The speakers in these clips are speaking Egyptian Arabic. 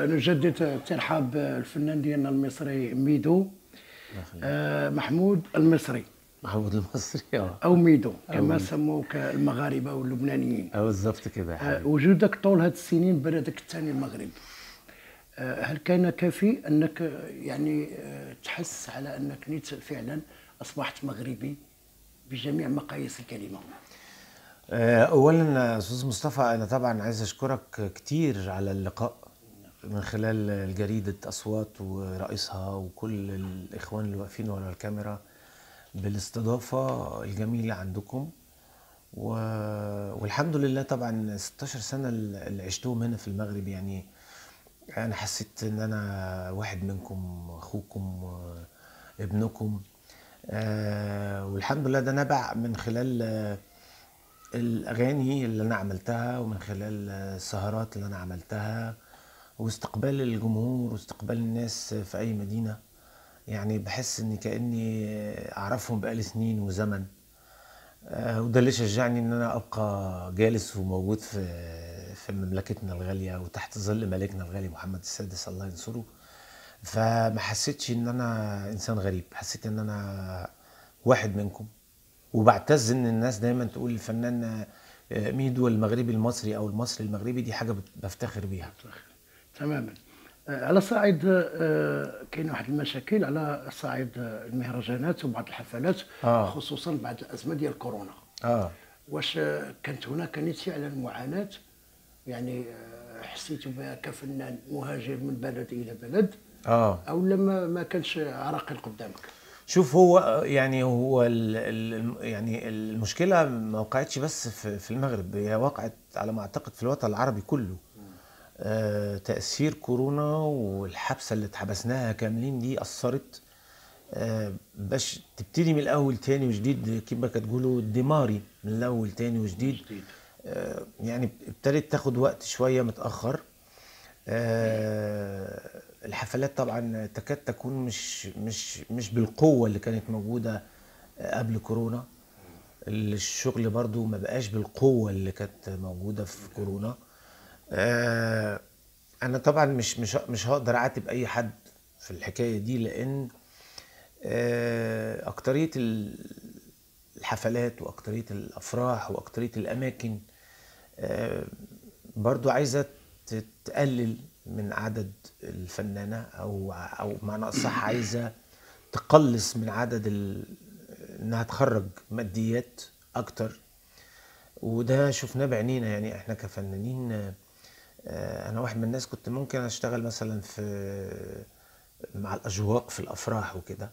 آه، نجدد ترحاب الفنان ديالنا المصري ميدو آه، محمود المصري محمود المصري اه او ميدو كما سموك المغاربه واللبنانيين اه بالظبط كده يا آه، حبيبي وجودك طول هذه السنين بلدك الثاني المغرب آه، هل كان كافي انك آه، يعني آه، تحس على انك نيت فعلا اصبحت مغربي بجميع مقاييس الكلمه آه، اولا استاذ مصطفى انا طبعا عايز اشكرك كتير على اللقاء من خلال جريدة أصوات ورئيسها وكل الإخوان اللي واقفين ورا الكاميرا بالاستضافة الجميلة عندكم و... والحمد لله طبعا 16 سنة اللي عشتهم هنا في المغرب يعني أنا حسيت إن أنا واحد منكم أخوكم ابنكم آه، والحمد لله ده نبع من خلال آه، الأغاني اللي أنا عملتها ومن خلال السهرات اللي أنا عملتها واستقبال الجمهور واستقبال الناس في أي مدينة يعني بحس إني كأني أعرفهم بقالي سنين وزمن آه، وده اللي شجعني إن أنا أبقى جالس وموجود في في مملكتنا الغالية وتحت ظل ملكنا الغالي محمد السادس الله ينصره فما حسيتش إن أنا إنسان غريب حسيت إن أنا واحد منكم وبعتز ان الناس دايما تقول الفنان آه، ميدو المغربي المصري او المصري المغربي دي حاجه بت- بفتخر بيها تماما آه، على صعيد آه، كاين واحد المشاكل على صعيد آه، المهرجانات وبعض الحفلات آه. خصوصا بعد الازمه ديال كورونا اه واش آه، كانت هناك نيت فعلا معاناه يعني آه، حسيتوا بها كفنان مهاجر من بلد الى بلد اه او لما ما كانش عراقيل قدامك شوف هو يعني هو ال ال يعني المشكله ما وقعتش بس في, في المغرب هي وقعت على ما اعتقد في الوطن العربي كله آه تاثير كورونا والحبسه اللي اتحبسناها كاملين دي اثرت آه باش تبتدي من الاول تاني وجديد كما كتقولوا ديماري من الاول تاني وجديد جديد. آه يعني ابتدت تاخد وقت شويه متاخر آه، الحفلات طبعا تكاد تكون مش مش مش بالقوه اللي كانت موجوده آه، قبل كورونا الشغل برضو ما بقاش بالقوه اللي كانت موجوده في كورونا آه، انا طبعا مش مش مش هقدر اعاتب اي حد في الحكايه دي لان آه، اكتريه ال- الحفلات واكتريه الافراح واكتريه الاماكن آه، برضو عايزه ت- تقلل من عدد الفنانه او او بمعنى اصح عايزه تقلص من عدد ال... انها تخرج ماديات اكتر وده شفناه بعينينا يعني احنا كفنانين آه، انا واحد من الناس كنت ممكن اشتغل مثلا في مع الاجواء في الافراح وكده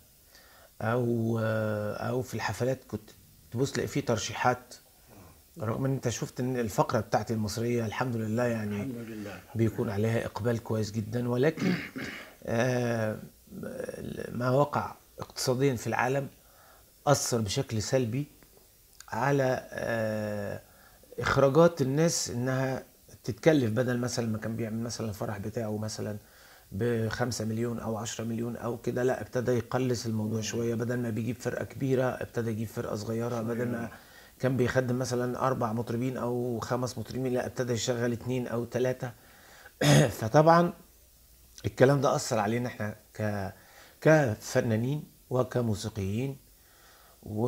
او آه، او في الحفلات كنت تبص تلاقي فيه ترشيحات رغم ان انت شفت ان الفقره بتاعتي المصريه الحمد لله يعني الحمد لله بيكون عليها اقبال كويس جدا ولكن آه، ما وقع اقتصاديا في العالم اثر بشكل سلبي على آه، اخراجات الناس انها تتكلف بدل مثلا ما كان بيعمل مثلا الفرح بتاعه مثلا بخمسة مليون او عشرة مليون او كده لا ابتدى يقلص الموضوع شويه بدل ما بيجيب فرقه كبيره ابتدى يجيب فرقه صغيره بدل ما كان بيخدم مثلا اربع مطربين او خمس مطربين لا ابتدى يشغل اتنين او ثلاثه فطبعا الكلام ده اثر علينا احنا ك كفنانين وكموسيقيين و...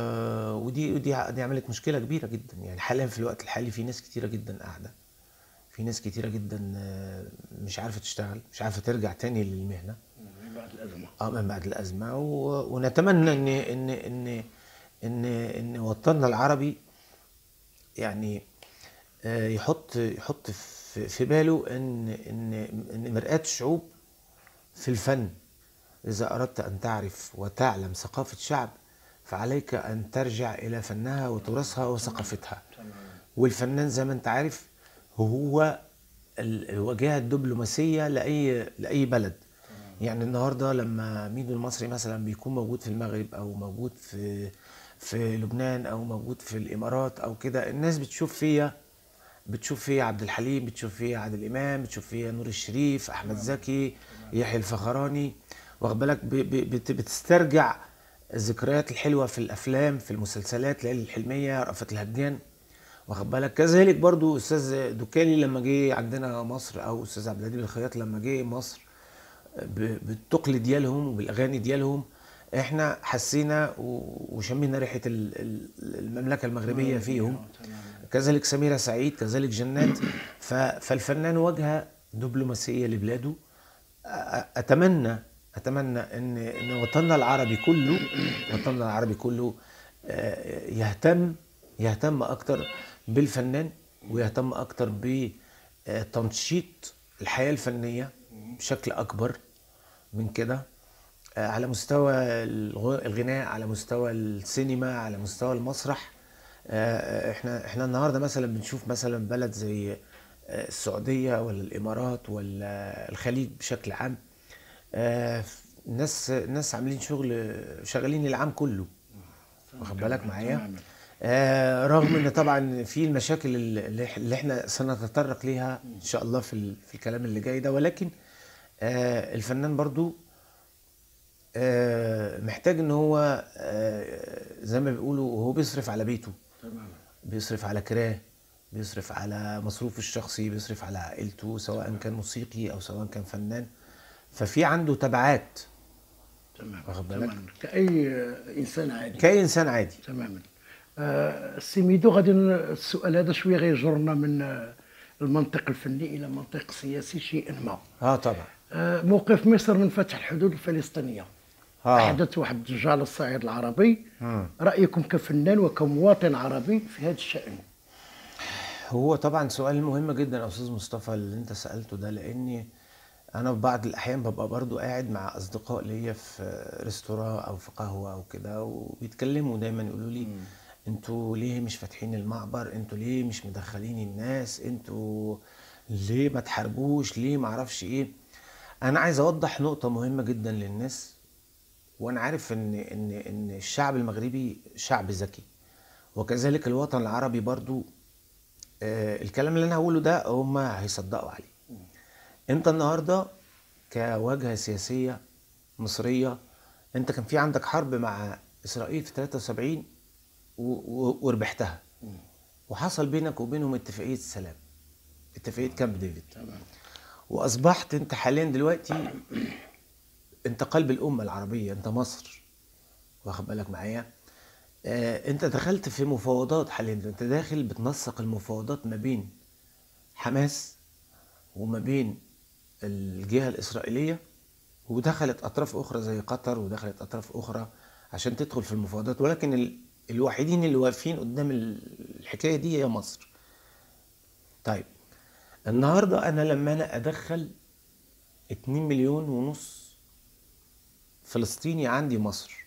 ودي ودي ع- دي عملت مشكله كبيره جدا يعني حاليا في الوقت الحالي في ناس كتيره جدا قاعده في ناس كتيره جدا آه، مش عارفه تشتغل مش عارفه ترجع تاني للمهنه بعد الازمه اه من بعد الازمه و... ونتمنى ان ان ان ان ان وطننا العربي يعني آه، يحط يحط في في باله ان ان ان مرآة الشعوب في الفن اذا اردت ان تعرف وتعلم ثقافه شعب فعليك ان ترجع الى فنها وتراثها وثقافتها والفنان زي ما انت عارف هو ال- الواجهه الدبلوماسيه لاي لاي بلد يعني النهارده لما ميدو المصري مثلا بيكون موجود في المغرب او موجود في في لبنان او موجود في الامارات او كده الناس بتشوف فيا بتشوف فيا عبد الحليم بتشوف فيا عادل امام بتشوف فيا نور الشريف احمد زكي يحيى الفخراني واخد بالك ب- ب- بت- بتسترجع الذكريات الحلوه في الافلام في المسلسلات ليالي الحلميه رأفت الهجان واخد بالك كذلك برضو استاذ دوكالي لما جه عندنا مصر او استاذ عبد الهادي الخياط لما جه مصر ب- بالتقل ديالهم وبالاغاني ديالهم احنا حسينا و- وشمينا ريحه ال- ال- المملكه المغربيه فيهم كذلك سميرة سعيد كذلك جنات ف- فالفنان واجهة دبلوماسية لبلاده أ- أتمنى أتمنى إن إن وطننا العربي كله وطننا العربي كله آه، يهتم يهتم أكتر بالفنان ويهتم أكتر بتنشيط الحياة الفنية بشكل أكبر من كده آه، على مستوى الغ- الغناء على مستوى السينما على مستوى المسرح آه، احنا احنا النهارده مثلا بنشوف مثلا بلد زي آه، السعوديه ولا الامارات ولا الخليج بشكل عام آه، ناس ناس عاملين شغل شغالين العام كله واخد بالك معايا تماماً. آه، رغم ان طبعا في المشاكل اللي إح- اللي احنا سنتطرق ليها ان شاء الله في ال- في الكلام اللي جاي ده ولكن آه، الفنان برضو آه، محتاج ان هو آه، زي ما بيقولوا هو بيصرف على بيته تماما بيصرف على كراه بيصرف على مصروفه الشخصي بيصرف على عائلته سواء كان موسيقي او سواء كان فنان ففي عنده تبعات تماما واخد بالك؟ تماما كأي إنسان عادي كأي انسان عادي تماما آه، سي ميدو غادي ن- السؤال هذا شويه غيجرنا من آه، المنطق الفني الى منطق سياسي شيئا ما اه طبعا آه، موقف مصر من فتح الحدود الفلسطينيه آه. احدث واحد الضجه على الصعيد العربي مم. رايكم كفنان وكمواطن عربي في هذا الشان هو طبعا سؤال مهم جدا يا استاذ مصطفى اللي انت سالته ده لاني انا في بعض الاحيان ببقى برضو قاعد مع اصدقاء ليا في ريستوران او في قهوه او كده وبيتكلموا دايما يقولوا لي انتوا ليه مش فاتحين المعبر انتوا ليه مش مدخلين الناس انتوا ليه ما تحاربوش ليه ما اعرفش ايه انا عايز اوضح نقطه مهمه جدا للناس وانا عارف ان ان ان الشعب المغربي شعب ذكي وكذلك الوطن العربي برضو آه، الكلام اللي انا هقوله ده هم هيصدقوا عليه انت النهارده كواجهه سياسيه مصريه انت كان في عندك حرب مع اسرائيل في 73 و- و- وربحتها وحصل بينك وبينهم اتفاقيه سلام اتفاقيه كامب ديفيد تمام واصبحت انت حاليا دلوقتي انت قلب الامه العربيه انت مصر واخد بالك معايا آه انت دخلت في مفاوضات حاليا انت داخل بتنسق المفاوضات ما بين حماس وما بين الجهه الاسرائيليه ودخلت اطراف اخرى زي قطر ودخلت اطراف اخرى عشان تدخل في المفاوضات ولكن ال... الوحيدين اللي واقفين قدام ال- الحكايه دي هي مصر طيب النهارده انا لما انا ادخل 2 مليون ونص فلسطيني عندي مصر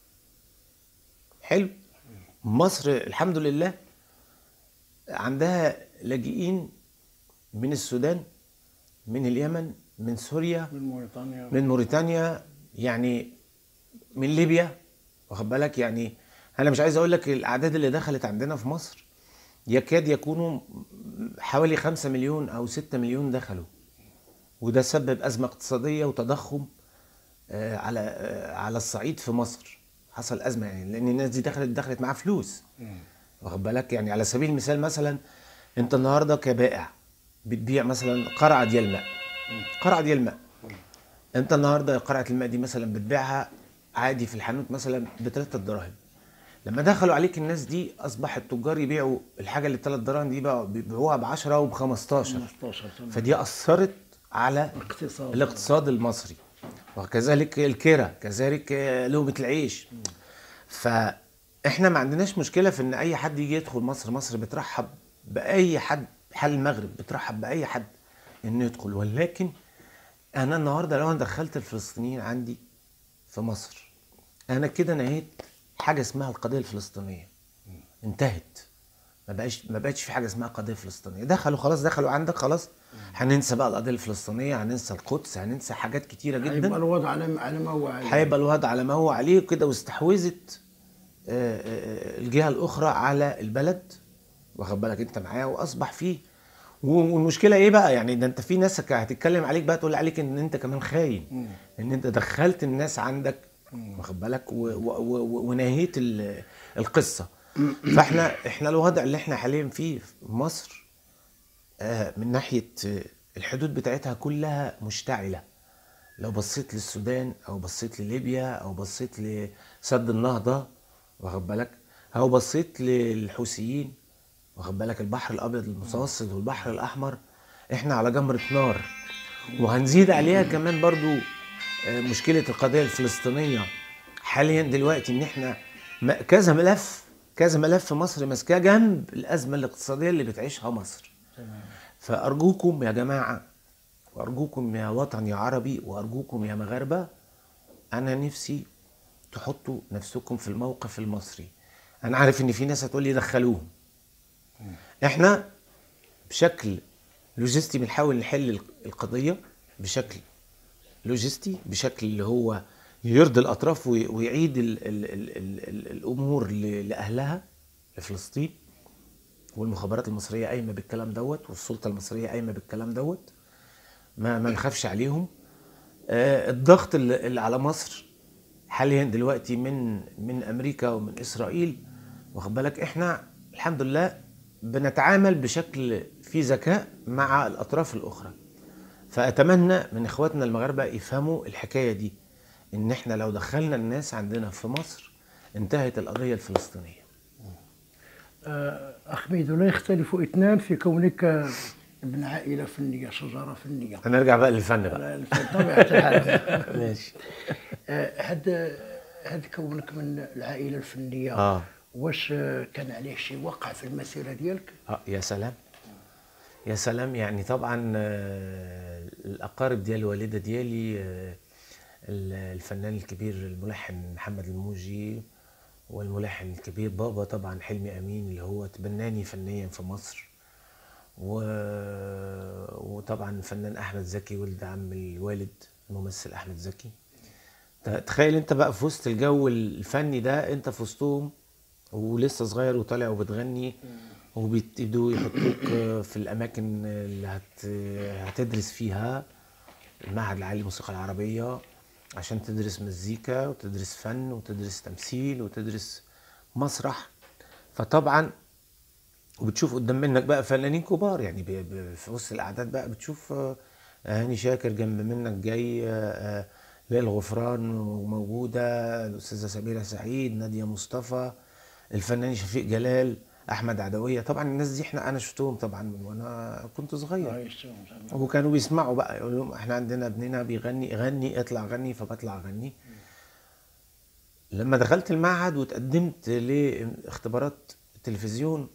حلو مصر الحمد لله عندها لاجئين من السودان من اليمن من سوريا من موريتانيا من موريتانيا يعني من ليبيا واخد بالك يعني انا مش عايز اقول لك الاعداد اللي دخلت عندنا في مصر يكاد يكونوا حوالي خمسة مليون او ستة مليون دخلوا وده سبب ازمه اقتصاديه وتضخم آه، على آه، على الصعيد في مصر حصل ازمه يعني لان الناس دي دخلت دخلت معاها فلوس واخد بالك يعني على سبيل المثال مثلا انت النهارده كبائع بتبيع مثلا قرعه ديال ماء قرعه ديال ماء انت النهارده قرعه الماء دي مثلا بتبيعها عادي في الحانوت مثلا بثلاثة دراهم لما دخلوا عليك الناس دي اصبح التجار يبيعوا الحاجه اللي بثلاث دراهم دي بقوا بيبيعوها ب 10 وب 15 15 تمام فدي اثرت على الاقتصاد الاقتصاد المصري وكذلك الكرة كذلك لقمة العيش فاحنا ما عندناش مشكلة في ان اي حد يجي يدخل مصر مصر بترحب باي حد حال المغرب بترحب باي حد انه يدخل ولكن انا النهارده لو انا دخلت الفلسطينيين عندي في مصر انا كده نهيت حاجة اسمها القضية الفلسطينية انتهت ما بقاش ما بقتش في حاجه اسمها قضيه فلسطينيه دخلوا خلاص دخلوا عندك خلاص هننسى بقى القضيه الفلسطينيه هننسى القدس هننسى حاجات كتيره هيبقى جدا الوضع على على ما هو عليه هيبقى الوضع على ما هو عليه كده واستحوذت آه، آه، الجهه الاخرى على البلد واخد بالك انت معايا واصبح فيه والمشكله ايه بقى يعني ده انت في ناس ك- هتتكلم عليك بقى تقول عليك ان انت كمان خاين ان انت دخلت الناس عندك واخد بالك و- و- و- ونهيت ال- القصه فاحنا احنا الوضع اللي احنا حاليا فيه في مصر آه، من ناحيه آه، الحدود بتاعتها كلها مشتعله لو بصيت للسودان او بصيت لليبيا او بصيت لسد النهضه واخد بالك او بصيت للحوثيين واخد بالك البحر الابيض المتوسط والبحر الاحمر احنا على جمره نار وهنزيد عليها كمان برضو آه، مشكله القضيه الفلسطينيه حاليا دلوقتي ان احنا م- كذا ملف كذا ملف مصر ماسكاه جنب الازمه الاقتصاديه اللي بتعيشها مصر فارجوكم يا جماعه وارجوكم يا وطن يا عربي وارجوكم يا مغاربه انا نفسي تحطوا نفسكم في الموقف المصري انا عارف ان في ناس هتقول لي دخلوهم احنا بشكل لوجستي بنحاول نحل القضيه بشكل لوجستي بشكل اللي هو يرضي الاطراف وي- ويعيد ال ال ال ال ال الامور ل- لاهلها لفلسطين والمخابرات المصريه قايمه بالكلام دوت والسلطه المصريه قايمه بالكلام دوت ما ما نخافش عليهم آه، الضغط اللي اللي على مصر حاليا دلوقتي من من امريكا ومن اسرائيل واخد بالك احنا الحمد لله بنتعامل بشكل فيه ذكاء مع الاطراف الاخرى فاتمنى من اخواتنا المغاربه يفهموا الحكايه دي ان احنا لو دخلنا الناس عندنا في مصر انتهت القضيه الفلسطينيه آه، أخ ميدو لا يختلف اثنان في كونك ابن عائلة فنية شجرة فنية هنرجع بقى للفن بقى على طبيعة الحال ماشي آه، هاد هاد كونك من العائلة الفنية آه. واش آه، كان عليه شي وقع في المسيرة ديالك؟ اه يا سلام يا سلام يعني طبعا آه، الاقارب ديال الوالده ديالي آه، ال- الفنان الكبير الملحن محمد الموجي والملحن الكبير بابا طبعا حلمي امين اللي هو تبناني فنيا في مصر و... وطبعا الفنان احمد زكي ولد عم الوالد الممثل احمد زكي ت- تخيل انت بقى في وسط الجو الفني ده انت في وسطهم ولسه صغير وطالع وبتغني وبيبتدوا يحطوك في الاماكن اللي هت... هتدرس فيها المعهد العالي للموسيقى العربيه عشان تدرس مزيكا وتدرس فن وتدرس تمثيل وتدرس مسرح فطبعا وبتشوف قدام منك بقى فنانين كبار يعني ب- ب- في وسط الاعداد بقى بتشوف آه، هاني شاكر جنب منك جاي آه، آه، ليل غفران موجوده الاستاذه سميره سعيد ناديه مصطفى الفنان شفيق جلال احمد عدويه طبعا الناس دي احنا انا شفتهم طبعا من وانا كنت صغير عايش زعما. وكانوا بيسمعوا بقى يقول لهم احنا عندنا ابننا بيغني غني اطلع غني فبطلع غني لما دخلت المعهد وتقدمت لاختبارات التلفزيون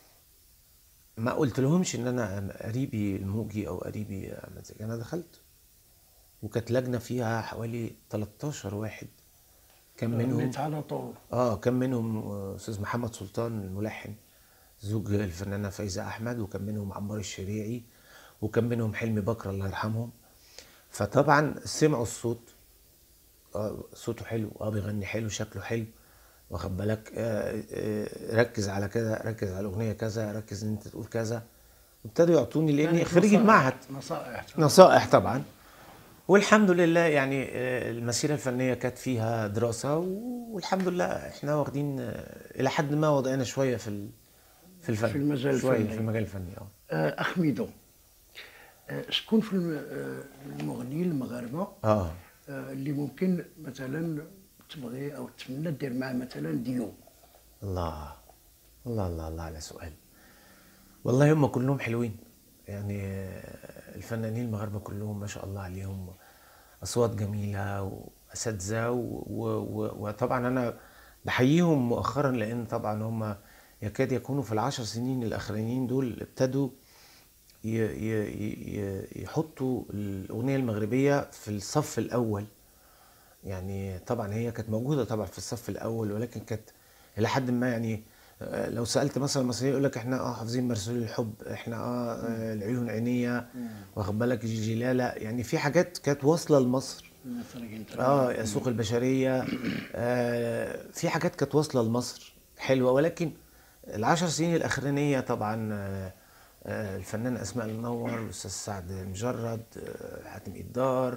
ما قلت لهمش ان انا قريبي الموجي او قريبي احمد زكي انا دخلت وكانت لجنه فيها حوالي 13 واحد كان منهم رميت على طول اه كان منهم استاذ محمد سلطان الملحن زوج الفنانه فايزه احمد وكان منهم عمار الشريعي وكان منهم حلمي بكر الله يرحمهم فطبعا سمعوا الصوت اه صوته حلو اه بيغني حلو شكله حلو واخد بالك آه آه ركز على كذا ركز على الاغنيه كذا ركز ان انت تقول كذا ابتدوا يعطوني لاني يعني خريج نصائح- المعهد نصائح نصائح طبعا والحمد لله يعني آه، المسيره الفنيه كانت فيها دراسه والحمد لله احنا واخدين آه، الى حد ما وضعنا شويه في ال- في الفن في المجال شويه الفني. في المجال الفني اه آه، أخ ميدو آه، شكون في الم- آه، المغنيين المغاربة اه آه، اللي ممكن مثلا تبغي أو تتمنى دير معاه مثلا ديو الله الله الله الله على سؤال والله هم كلهم حلوين يعني آه، الفنانين المغاربه كلهم ما شاء الله عليهم اصوات جميله واساتذه و- و- و- وطبعا انا بحييهم مؤخرا لان طبعا هم يكاد يكونوا في العشر سنين الاخرانيين دول ابتدوا ي- ي- ي- يحطوا الاغنيه المغربيه في الصف الاول يعني طبعا هي كانت موجوده طبعا في الصف الاول ولكن كانت الى حد ما يعني آه، لو سالت مثلا المصريين يقول لك احنا اه حافظين مرسول الحب احنا اه آه، العيون عينيه واخد بالك جلاله يعني في حاجات كانت واصله لمصر مثلا انت اه يا سوق البشريه آه في حاجات كانت واصله لمصر حلوه ولكن العشر سنين الاخرانيه طبعا آه آه الفنان اسماء المنور الاستاذ سعد مجرد آه حاتم إدار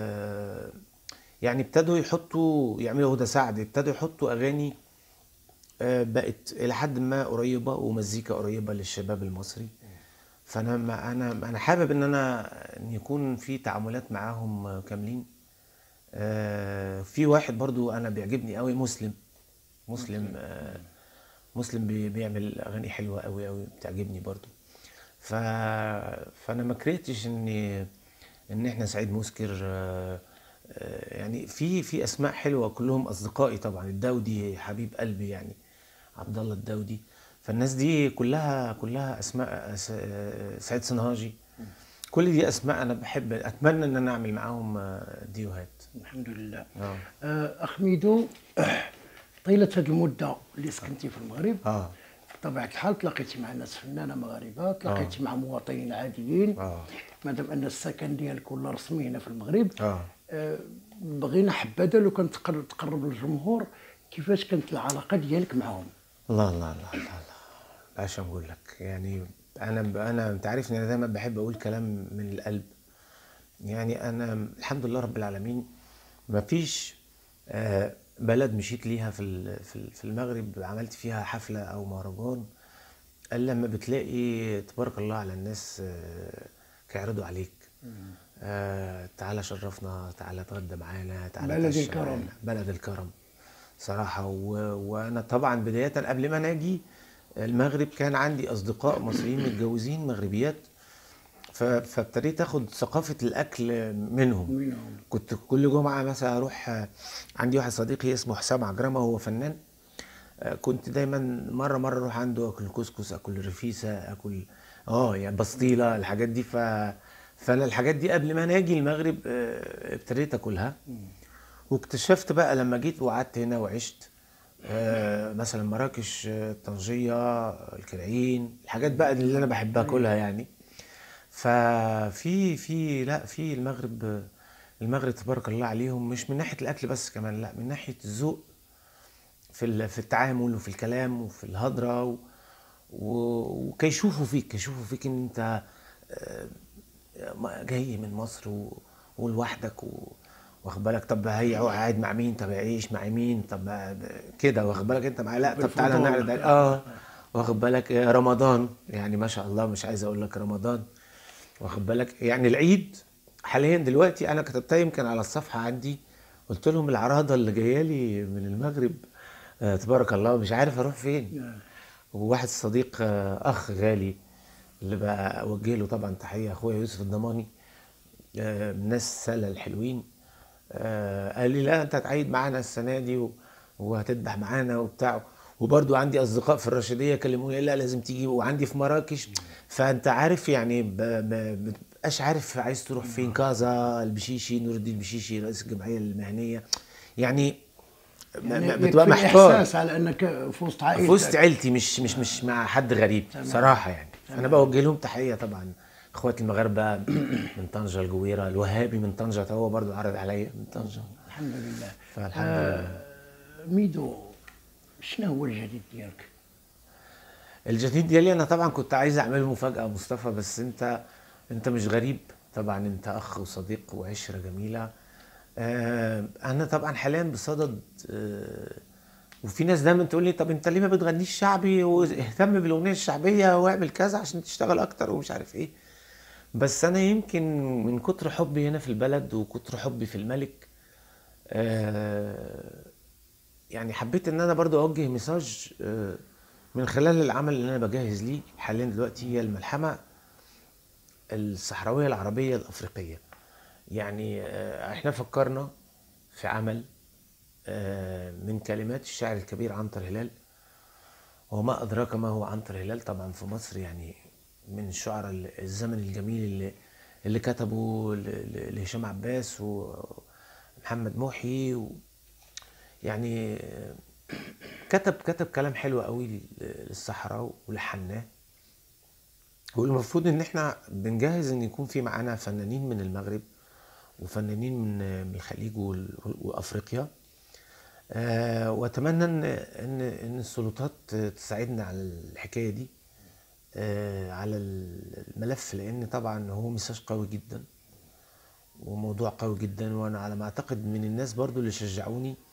آه يعني ابتدوا يحطوا يعملوا هدى سعد ابتدوا يحطوا اغاني آه، بقت الى حد ما قريبه ومزيكا قريبه للشباب المصري فانا ما انا انا حابب ان انا ان يكون في تعاملات معاهم آه، كاملين آه، في واحد برضو انا بيعجبني قوي مسلم مسلم آه، مسلم بي- بيعمل اغاني حلوه قوي قوي بتعجبني برضو ف... فانا ما كرهتش ان ان احنا سعيد مسكر آه، آه، يعني في في اسماء حلوه كلهم اصدقائي طبعا الداودي حبيب قلبي يعني عبد الله الداودي فالناس دي كلها كلها اسماء أس- آه، سعيد صنهاجي كل دي اسماء انا بحب اتمنى ان انا اعمل معاهم آه، ديوهات الحمد لله اه آه، اخ ميدو طيله هذه المده اللي سكنتي في المغرب اه بطبيعه الحال تلاقيتي مع ناس فنانه مغاربه تلاقيتي مع مواطنين عاديين اه مادام ان السكن ديالك ولا رسمي هنا في المغرب اه آه، بغينا حبذا لو كنت تقرب تقرب للجمهور كيفاش كانت العلاقه ديالك معهم الله الله الله الله الله ايش اقول لك يعني انا انا انت عارفني انا دايما بحب اقول كلام من القلب يعني انا الحمد لله رب العالمين ما فيش آه، بلد مشيت ليها في ال- في ال- في المغرب عملت فيها حفله او مهرجان الا لما بتلاقي تبارك الله على الناس آه، كيعرضوا عليك آه تعالى شرفنا تعالى اتغدى معانا تعالى بلد اتعشى الكرم. معانا. بلد الكرم صراحة و... وأنا طبعا بداية قبل ما أنا أجي المغرب كان عندي أصدقاء مصريين متجوزين مغربيات ف... فابتديت أخد ثقافة الأكل منهم منهم كنت كل جمعة مثلا أروح عندي واحد صديقي اسمه حسام عجرمة هو فنان كنت دايما مرة مرة أروح عنده أكل كسكس أكل رفيسة أكل اه يعني بسطيلة الحاجات دي ف... فأنا الحاجات دي قبل ما أنا أجي المغرب آه، ابتديت أكلها واكتشفت بقى لما جيت وقعدت هنا وعشت آه، مثلا مراكش آه، طنجية الكرعين الحاجات بقى اللي انا بحبها كلها يعني ففي في لا في المغرب المغرب تبارك الله عليهم مش من ناحية الأكل بس كمان لا من ناحية الذوق في ال- في التعامل وفي الكلام وفي الهضرة و- و- وكيشوفوا فيك كيشوفوا فيك ان انت آه، ما- جاي من مصر و- ولوحدك و- واخد بالك طب هي هو قاعد مع مين طب هيعيش مع مين طب ما- كده واخد بالك انت مع لا طب تعالى بالفضول. نعرض عليك. اه واخد بالك آه، رمضان يعني ما شاء الله مش عايز اقول لك رمضان واخد بالك يعني العيد حاليا دلوقتي انا كتبتها يمكن على الصفحه عندي قلت لهم العراضه اللي جايه لي من المغرب آه تبارك الله مش عارف اروح فين نعم. وواحد صديق آه، اخ غالي اللي بقى اوجه له طبعا تحيه اخويا يوسف الضماني آه، من ناس سله الحلوين آه، قال لي لا انت هتعيد معانا السنه دي و- وهتذبح معانا وبتاع وبرضو عندي اصدقاء في الرشيديه كلموني لا لازم تيجي وعندي في مراكش فانت عارف يعني ب- ب- بتبقاش عارف عايز تروح فين كازا البشيشي نور الدين البشيشي رئيس الجمعيه المهنيه يعني م- يعني م- بتبقى يكفي محتار احساس على انك في وسط عائلتك في وسط عيلتي مش مش مش مع حد غريب صراحه يعني انا بوجه لهم تحيه طبعا اخواتي المغاربه من طنجه الجويره الوهابي من طنجه هو برضو عرض عليا من طنجه الحمد لله فالحمد لله ميدو شنو هو الجديد ديالك؟ الجديد ديالي انا طبعا كنت عايز اعمل مفاجاه مصطفى بس انت انت مش غريب طبعا انت اخ وصديق وعشره جميله آه، انا طبعا حاليا بصدد آه، وفي ناس دايما تقول لي طب انت ليه ما بتغنيش شعبي واهتم بالاغنيه الشعبيه واعمل كذا عشان تشتغل اكتر ومش عارف ايه بس انا يمكن من كتر حبي هنا في البلد وكتر حبي في الملك آه، يعني حبيت ان انا برضو اوجه مساج آه، من خلال العمل اللي انا بجهز ليه حاليا دلوقتي هي الملحمه الصحراويه العربيه الافريقيه يعني آه، احنا فكرنا في عمل آه، من كلمات الشاعر الكبير عنتر هلال وما أدراك ما هو عنتر هلال طبعا في مصر يعني من الشعراء ال- الزمن الجميل اللي اللي كتبوا ل- ل- لهشام عباس ومحمد محي و يعني آه، كتب كتب كلام حلو قوي لل- للصحراء ولحناه والمفروض ان احنا بنجهز ان يكون في معانا فنانين من المغرب وفنانين من من الخليج وال- وافريقيا آه، واتمنى ان ان ان السلطات تساعدنا على الحكايه دي آه، على الملف لان طبعا هو مساج قوي جدا وموضوع قوي جدا وانا على ما اعتقد من الناس برضو اللي شجعوني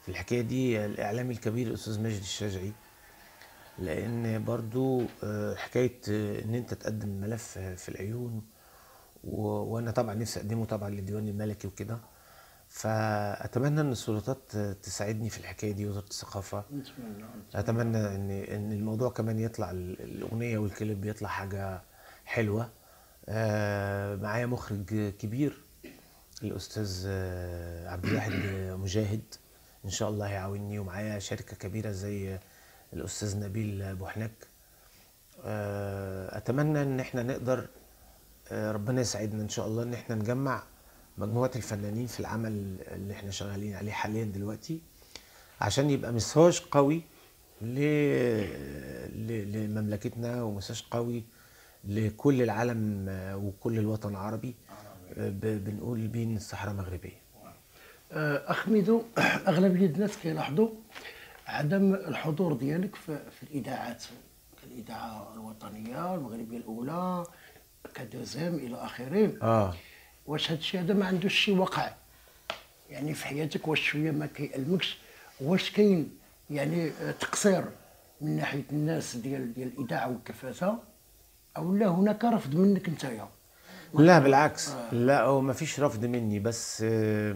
في الحكايه دي الاعلامي الكبير الاستاذ ماجد الشاجعي لان برضو آه، حكايه آه، ان انت تقدم ملف في العيون و... وانا طبعا نفسي اقدمه طبعا للديوان الملكي وكده فاتمنى ان السلطات تساعدني في الحكايه دي وزاره الثقافه نتمنى اتمنى ان ان الموضوع كمان يطلع ال- الاغنيه والكليب يطلع حاجه حلوه آه، معايا مخرج كبير الاستاذ آه، عبد الواحد مجاهد ان شاء الله هيعاوني ومعايا شركه كبيره زي الاستاذ نبيل بوحناك آه، اتمنى ان احنا نقدر آه، ربنا يساعدنا ان شاء الله ان احنا نجمع مجموعه الفنانين في العمل اللي احنا شغالين عليه حاليا دلوقتي عشان يبقى مساج قوي ل... ل... لمملكتنا ومساج قوي لكل العالم آه، وكل الوطن العربي آه، ب... بنقول بين الصحراء المغربيه آه، اخ ميدو اغلبيه الناس كيلاحظوا عدم الحضور ديالك في, في الاذاعات كالاذاعه الوطنيه المغربيه الاولى كدوزيم الى اخره اه واش هذا الشيء هذا ما عندوش شي وقع يعني في حياتك واش شويه ما كيألمكش واش كاين يعني آه، تقصير من ناحيه الناس ديال ديال الاذاعه والكفاءه او لا هناك رفض منك نتايا لا بالعكس لا هو ما فيش رفض مني بس آه،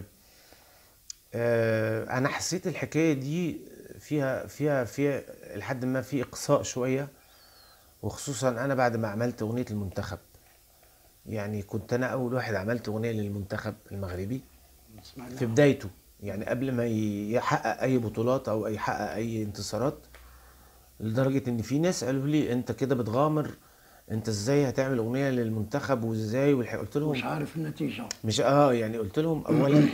آه، انا حسيت الحكايه دي فيها فيها فيها لحد ما في اقصاء شويه وخصوصا انا بعد ما عملت اغنيه المنتخب يعني كنت انا اول واحد عملت اغنيه للمنتخب المغربي سمعنا في بدايته يعني قبل ما ي- يحقق اي بطولات او يحقق اي انتصارات لدرجه ان في ناس قالوا لي انت كده بتغامر انت ازاي هتعمل اغنيه للمنتخب وازاي والح... قلت لهم مش عارف النتيجه مش اه يعني قلت لهم اولا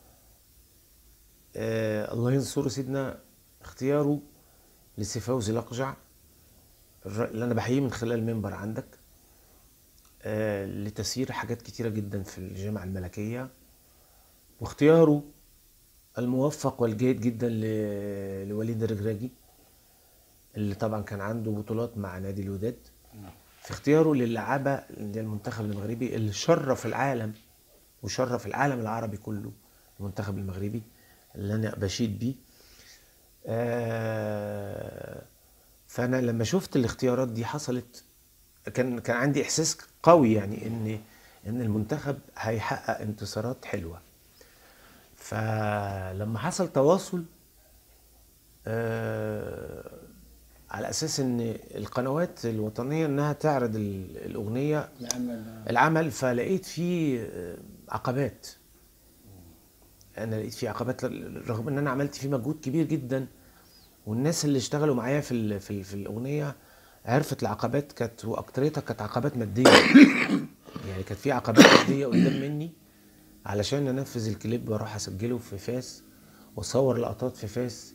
آه الله ينصر سيدنا اختياره لسي فوزي الاقجع الر- اللي انا بحييه من خلال المنبر عندك آه لتسيير حاجات كتيره جدا في الجامعه الملكيه واختياره الموفق والجيد جدا ل- لوليد الرجراجي اللي طبعا كان عنده بطولات مع نادي الوداد في اختياره للعبة للمنتخب المغربي اللي شرف العالم وشرف العالم العربي كله المنتخب المغربي اللي انا بشيد بيه آه، فانا لما شفت الاختيارات دي حصلت كان كان عندي احساس قوي يعني ان ان المنتخب هيحقق انتصارات حلوه فلما حصل تواصل آه، على اساس ان القنوات الوطنيه انها تعرض ال- الاغنيه العمل العمل فلقيت فيه آه، عقبات انا لقيت فيه عقبات رغم ان انا عملت فيه مجهود كبير جدا والناس اللي اشتغلوا معايا في ال- في, ال- في الاغنيه عرفت العقبات كانت واكتريتها كانت عقبات ماديه يعني كانت في عقبات ماديه قدام مني علشان انفذ الكليب واروح اسجله في فاس واصور لقطات في فاس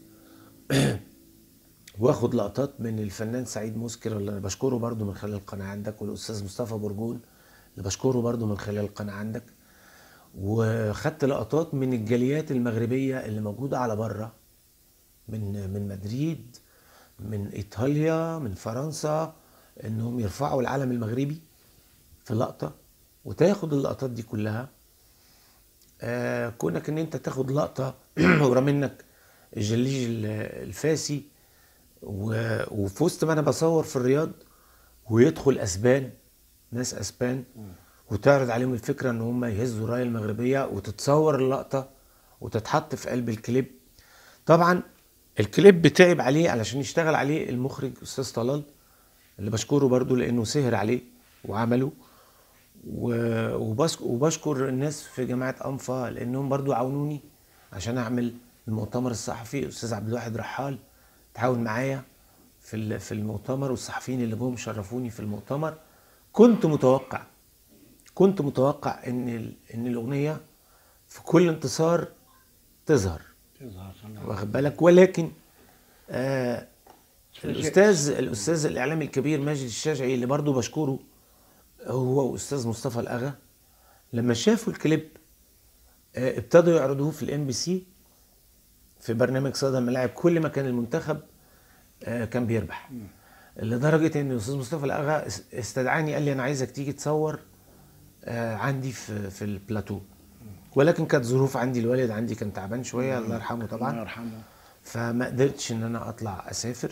واخد لقطات من الفنان سعيد مسكر اللي انا بشكره برضو من خلال القناه عندك والاستاذ مصطفى برجون اللي بشكره برضو من خلال القناه عندك وخدت لقطات من الجاليات المغربيه اللي موجوده على بره من من مدريد من ايطاليا من فرنسا انهم يرفعوا العلم المغربي في لقطه وتاخد اللقطات دي كلها آه كونك ان انت تاخد لقطه ورا منك الجليج ال- الفاسي و- وفي وسط ما انا بصور في الرياض ويدخل اسبان ناس اسبان وتعرض عليهم الفكره ان هم يهزوا الرايه المغربيه وتتصور اللقطه وتتحط في قلب الكليب طبعا الكليب تعب عليه علشان يشتغل عليه المخرج استاذ طلال اللي بشكره برضو لانه سهر عليه وعمله و- وبشك- وبشكر الناس في جامعه انفا لانهم برضو عاونوني عشان اعمل المؤتمر الصحفي الاستاذ عبد الواحد رحال تعاون معايا في ال- في المؤتمر والصحفيين اللي جم شرفوني في المؤتمر كنت متوقع كنت متوقع ان ال- ان الاغنيه في كل انتصار تظهر تظهر واخد بالك ولكن آه الاستاذ الاستاذ الاعلامي الكبير ماجد الشافعي اللي برضه بشكره هو واستاذ مصطفى الاغا لما شافوا الكليب آه ابتدوا يعرضوه في الام بي سي في برنامج صدى الملاعب كل ما كان المنتخب آه كان بيربح لدرجه ان الاستاذ مصطفى الاغا اس- استدعاني قال لي انا عايزك تيجي تصور آه عندي في في البلاتو ولكن كانت ظروف عندي الوالد عندي كان تعبان شويه الله يرحمه الله طبعا يرحمه فما قدرتش ان انا اطلع اسافر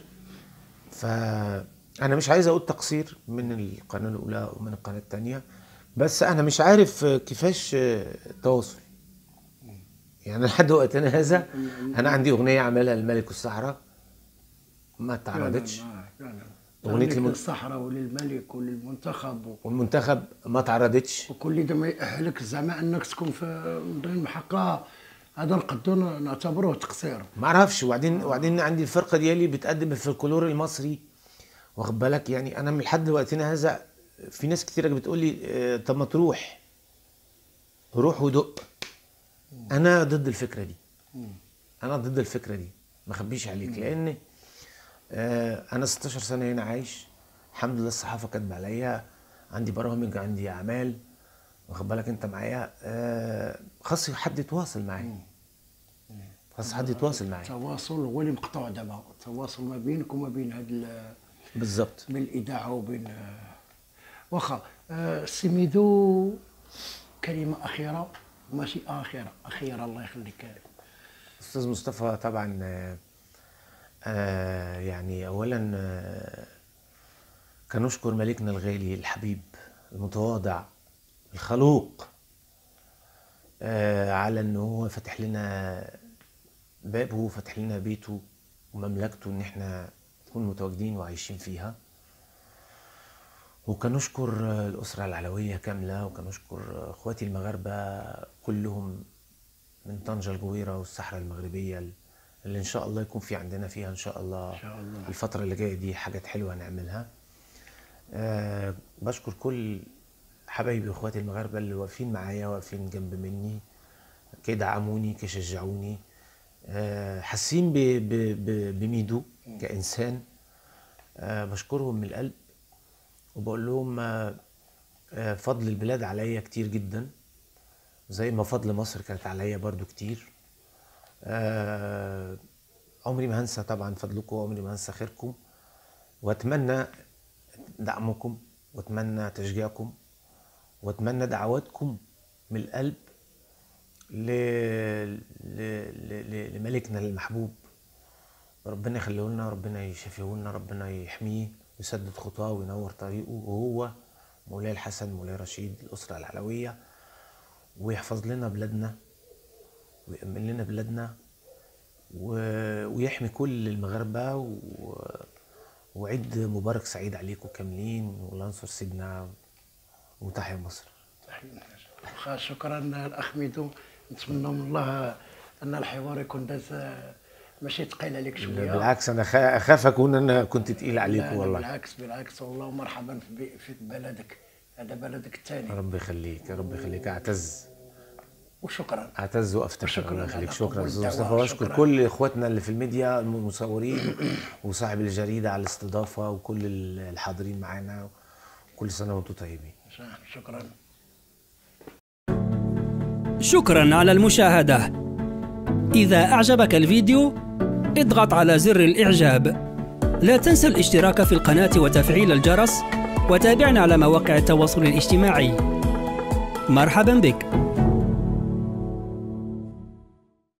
فانا مش عايز اقول تقصير من القناه الاولى ومن القناه الثانيه بس انا مش عارف كيفاش التواصل يعني لحد وقتنا هذا انا عندي اغنيه عملها الملك والسحره ما اتعرضتش لا، لا، لا. أغنية أغنية الم- للصحراء وللملك وللمنتخب و- والمنتخب ما اتعرضتش وكل ده ما يأهلك زعما انك تكون في ضمن محقة هذا نقدروا نعتبروه تقصير ما اعرفش وبعدين وبعدين عندي الفرقه ديالي بتقدم الفلكلور المصري واخد بالك يعني انا من لحد وقتنا هذا في ناس كتيره بتقول لي آه، طب ما تروح روح ودق انا ضد الفكره دي انا ضد الفكره دي ما اخبيش عليك لان آه، انا 16 سنه هنا عايش الحمد لله الصحافه كاتبه عليا عندي برامج عندي اعمال واخد بالك انت معايا آه، خاص حد يتواصل معايا خاص حد يتواصل معايا التواصل هو اللي مقطوع دابا التواصل ما بينك وما بين هاد ال- بالظبط بين الاذاعه وبين واخا آه، سميدو كلمه اخيره ماشي اخيره اخيره الله يخليك استاذ مصطفى طبعا آه، آه، يعني اولا آه، كنشكر ملكنا الغالي الحبيب المتواضع الخلوق آه، على ان هو فتح لنا بابه وفتح لنا بيته ومملكته ان احنا نكون متواجدين وعايشين فيها وكنشكر آه، الأسرة العلوية كاملة وكنشكر آه، إخواتي المغاربة كلهم من طنجة الجويرة والصحراء المغربية اللي إن شاء الله يكون في عندنا فيها إن شاء الله, إن شاء الله. الفترة اللي جاية دي حاجات حلوة نعملها أه بشكر كل حبايبي واخواتي المغاربة اللي واقفين معايا واقفين جنب مني كيدعموني كيشجعوني أه حاسين ب- ب- ب- بميدو كإنسان أه بشكرهم من القلب وبقول لهم آه، آه، فضل البلاد عليا كتير جدا زي ما فضل مصر كانت عليا برضو كتير آه، عمري ما هنسى طبعا فضلكم وعمري ما هنسى خيركم واتمنى دعمكم واتمنى تشجيعكم واتمنى دعواتكم من القلب ل... ل... ل... ل... لملكنا المحبوب ربنا يخليه لنا ربنا يشفيه لنا ربنا يحميه ويسدد خطاه وينور طريقه وهو مولاي الحسن مولاي رشيد الأسرة العلوية ويحفظ لنا بلادنا ويأمن لنا بلادنا و... ويحمي كل المغاربة و... وعيد مبارك سعيد عليكم كاملين والله ينصر سيدنا وتحيا مصر واخا شكرا الاخ ميدو نتمنى من الله ان الحوار يكون داز ماشي ثقيل عليك شويه بالعكس انا خ- اخاف اكون انا كنت تقيل لا، عليكم لا، والله بالعكس بالعكس والله مرحبا في بي- في بلدك هذا بلدك الثاني ربي يخليك يا رب يخليك اعتز وشكرا اعتز وافتخر وشكراً الله يخليك على شكرا قبول استاذ مصطفى الدعوة، واشكر شكراً. كل اخواتنا اللي في الميديا المصورين وصاحب الجريده على الاستضافه وكل الحاضرين معانا كل سنه وانتم طيبين شكرا شكرا على المشاهدة إذا أعجبك الفيديو اضغط على زر الإعجاب لا تنسى الاشتراك في القناة وتفعيل الجرس وتابعنا على مواقع التواصل الاجتماعي مرحبا بك